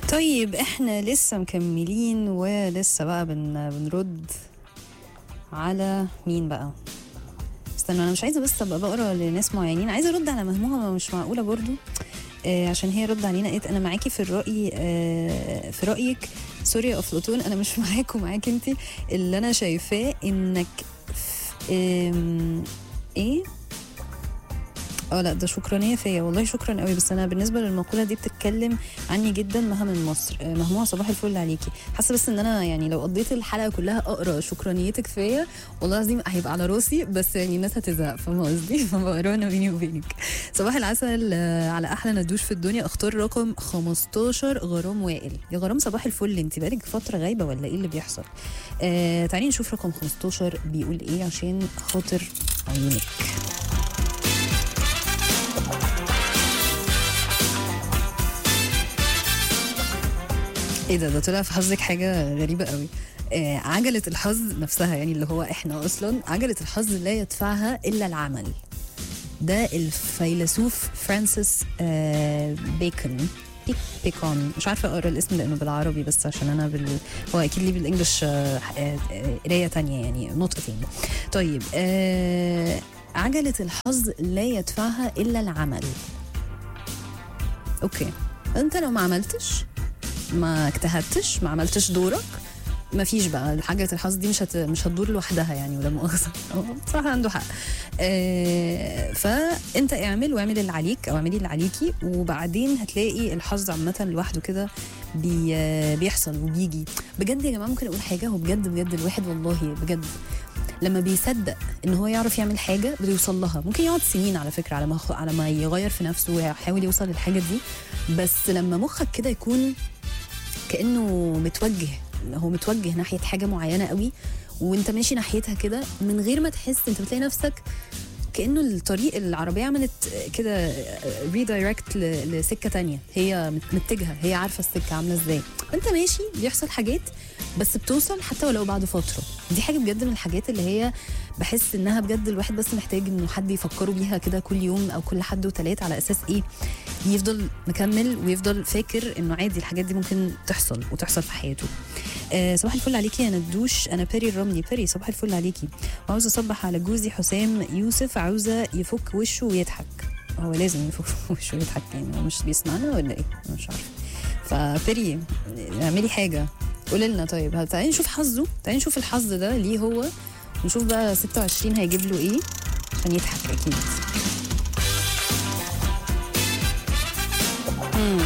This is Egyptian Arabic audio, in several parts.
طيب احنا لسه مكملين ولسه بقى بن بنرد على مين بقى استنى انا مش عايزه بس ابقى بقرا لناس معينين عايزه ارد على مهمومه مش معقوله برضو آه عشان هي رد علينا قالت انا معاكي في الراي آه في رايك سوري يا افلاطون انا مش معاك ومعاك انت اللي انا شايفاه انك ف- آم، ايه اه لا ده شكرانيه فيا والله شكرا قوي بس انا بالنسبه للمقوله دي بتتكلم عني جدا مها من مصر آه، مهموعه صباح الفل عليكي حاسه بس ان انا يعني لو قضيت الحلقه كلها اقرا شكرانيتك فيا والله العظيم هيبقى على راسي بس يعني الناس هتزهق فاهمه قصدي فبقراها انا بيني وبينك صباح العسل آه، على احلى ندوش في الدنيا اختار رقم 15 غرام وائل يا غرام صباح الفل انت بقالك فتره غايبه ولا ايه اللي بيحصل آه تعالي نشوف رقم 15 بيقول ايه عشان خاطر عيونك ايه ده ده طلع في حظك حاجه غريبه قوي آه عجله الحظ نفسها يعني اللي هو احنا اصلا عجله الحظ لا يدفعها الا العمل ده الفيلسوف فرانسيس آه بيكون بيك بيكون مش عارفه اقرا الاسم لانه بالعربي بس عشان انا بال... هو اكيد ليه بالانجلش آه، آه، آه، قرايه تانية يعني نطق تاني طيب آه عجله الحظ لا يدفعها الا العمل اوكي انت لو ما عملتش ما اجتهدتش ما عملتش دورك ما فيش بقى حاجة الحظ دي مش هت... مش هتدور لوحدها يعني ولا مؤاخذة هو بصراحة عنده حق آه فانت اعمل واعمل اللي عليك او اعملي اللي عليكي وبعدين هتلاقي الحظ عامة لوحده كده بي... آه، بيحصل وبيجي بجد يا جماعة ممكن اقول حاجة هو بجد بجد الواحد والله بجد لما بيصدق ان هو يعرف يعمل حاجه بيوصل لها ممكن يقعد سنين على فكره على ما على ما يغير في نفسه ويحاول يوصل للحاجه دي بس لما مخك كده يكون كانه متوجه هو متوجه ناحيه حاجه معينه قوي وانت ماشي ناحيتها كده من غير ما تحس انت بتلاقي نفسك كانه الطريق العربيه عملت كده ريدايركت لسكه تانية هي مت- متجهه هي عارفه السكه عامله ازاي انت ماشي بيحصل حاجات بس بتوصل حتى ولو بعد فتره دي حاجه بجد من الحاجات اللي هي بحس انها بجد الواحد بس محتاج انه حد يفكروا بيها كده كل يوم او كل حد وتلات على اساس ايه يفضل مكمل ويفضل فاكر انه عادي الحاجات دي ممكن تحصل وتحصل في حياته آه صباح الفل عليكي يا ندوش انا بيري الرملي بيري صباح الفل عليكي وعاوزه اصبح على جوزي حسام يوسف عاوزه يفك وشه ويضحك هو لازم يفك وشه ويضحك يعني هو مش بيسمعنا ولا ايه أنا مش عارفه فبيري اعملي حاجه قولي لنا طيب تعالي نشوف حظه تعالي نشوف الحظ ده ليه هو نشوف بقى 26 هيجيب له ايه عشان يضحك اكيد مم.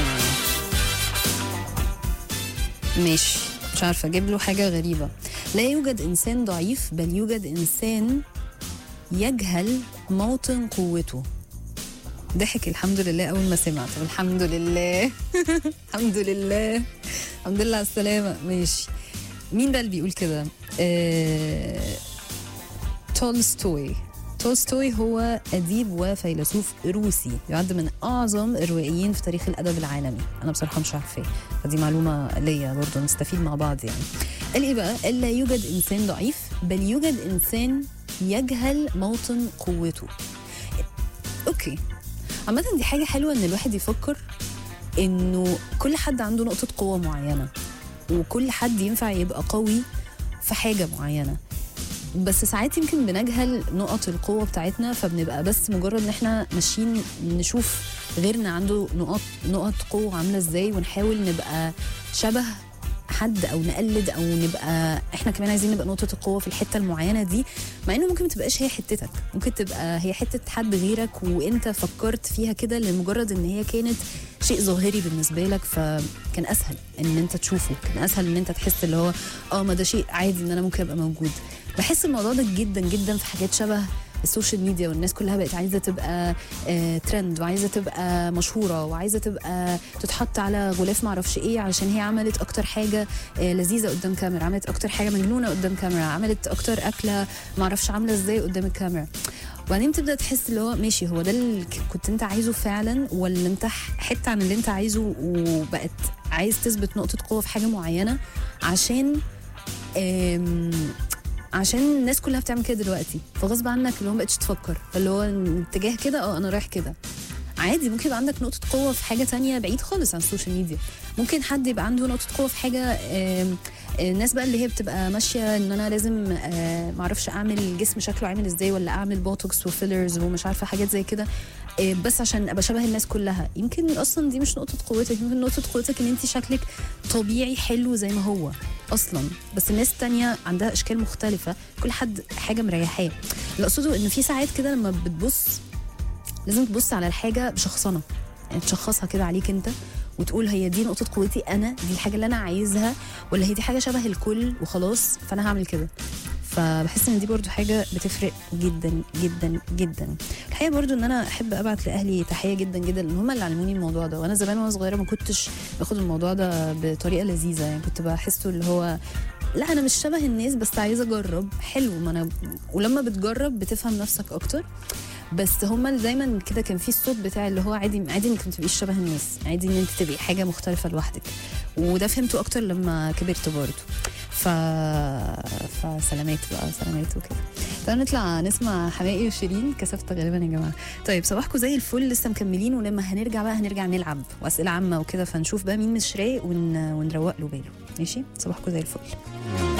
ماشي مش عارفه اجيب له حاجه غريبه لا يوجد انسان ضعيف بل يوجد انسان يجهل موطن قوته ضحك الحمد لله اول ما سمع طب الحمد لله الحمد لله الحمد لله على السلامه ماشي مين بقى اللي بيقول كده آه... تولستوي تولستوي هو أديب وفيلسوف روسي يعد من أعظم الروائيين في تاريخ الأدب العالمي أنا بصراحة مش عارفة فدي معلومة ليا برضه نستفيد مع بعض يعني قال إيه بقى؟ قال لا يوجد إنسان ضعيف بل يوجد إنسان يجهل موطن قوته أوكي عامة دي حاجة حلوة إن الواحد يفكر إنه كل حد عنده نقطة قوة معينة وكل حد ينفع يبقى قوي في حاجة معينة بس ساعات يمكن بنجهل نقط القوة بتاعتنا فبنبقى بس مجرد ان احنا ماشيين نشوف غيرنا عنده نقط نقط قوة عاملة ازاي ونحاول نبقى شبه حد او نقلد او نبقى احنا كمان عايزين نبقى نقطة القوة في الحتة المعينة دي مع انه ممكن ما تبقاش هي حتتك ممكن تبقى هي حتة حد غيرك وانت فكرت فيها كده لمجرد ان هي كانت شيء ظاهري بالنسبة لك فكان اسهل ان انت تشوفه كان اسهل ان انت تحس اللي هو اه ما ده شيء عادي ان انا ممكن ابقى موجود بحس الموضوع ده جدا جدا في حاجات شبه السوشيال ميديا والناس كلها بقت عايزه تبقى آه ترند وعايزه تبقى مشهوره وعايزه تبقى تتحط على غلاف معرفش ايه علشان هي عملت اكتر حاجه آه لذيذه قدام كاميرا عملت اكتر حاجه مجنونه قدام كاميرا عملت اكتر اكله معرفش عامله ازاي قدام الكاميرا وبعدين تبدا تحس اللي هو ماشي هو ده اللي كنت انت عايزه فعلا ولا انت حته عن اللي انت عايزه وبقت عايز تثبت نقطه قوه في حاجه معينه عشان آم، عشان الناس كلها بتعمل كده دلوقتي فغصب عنك اللي هو ما بقتش تفكر فاللي هو اتجاه كده اه انا رايح كده عادي ممكن يبقى عندك نقطه قوه في حاجه تانية بعيد خالص عن السوشيال ميديا ممكن حد يبقى عنده نقطه قوه في حاجه آم، الناس بقى اللي هي بتبقى ماشيه ان انا لازم آه، معرفش اعمل جسم شكله عامل ازاي ولا اعمل بوتوكس وفيلرز ومش عارفه حاجات زي كده آه، بس عشان ابقى شبه الناس كلها يمكن اصلا دي مش نقطه قوتك يمكن نقطه قوتك ان انت شكلك طبيعي حلو زي ما هو اصلا بس الناس التانية عندها اشكال مختلفه كل حد حاجه مريحاه اللي اقصده ان في ساعات كده لما بتبص لازم تبص على الحاجه بشخصنه يعني تشخصها كده عليك انت وتقول هي دي نقطه قوتي انا دي الحاجه اللي انا عايزها ولا هي دي حاجه شبه الكل وخلاص فانا هعمل كده فبحس ان دي برضو حاجه بتفرق جدا جدا جدا الحقيقه برضو ان انا احب ابعت لاهلي تحيه جدا جدا لان هم اللي علموني الموضوع ده وانا زمان وانا صغيره ما كنتش باخد الموضوع ده بطريقه لذيذه يعني كنت بحسه اللي هو لا انا مش شبه الناس بس عايزه اجرب حلو ما انا ولما بتجرب بتفهم نفسك اكتر بس هما اللي دايما كده كان في الصوت بتاع اللي هو عادي عادي انك ما تبقيش شبه الناس عادي ان انت تبقي حاجه مختلفه لوحدك وده فهمته اكتر لما كبرت برضه ف... فسلامات بقى سلامات وكده تعالوا نطلع نسمع حماقي وشيرين كسفت غالبا يا جماعه طيب صباحكم زي الفل لسه مكملين ولما هنرجع بقى هنرجع نلعب واسئله عامه وكده فنشوف بقى مين مش رايق ون... ونروق له باله ماشي صباحكم زي الفل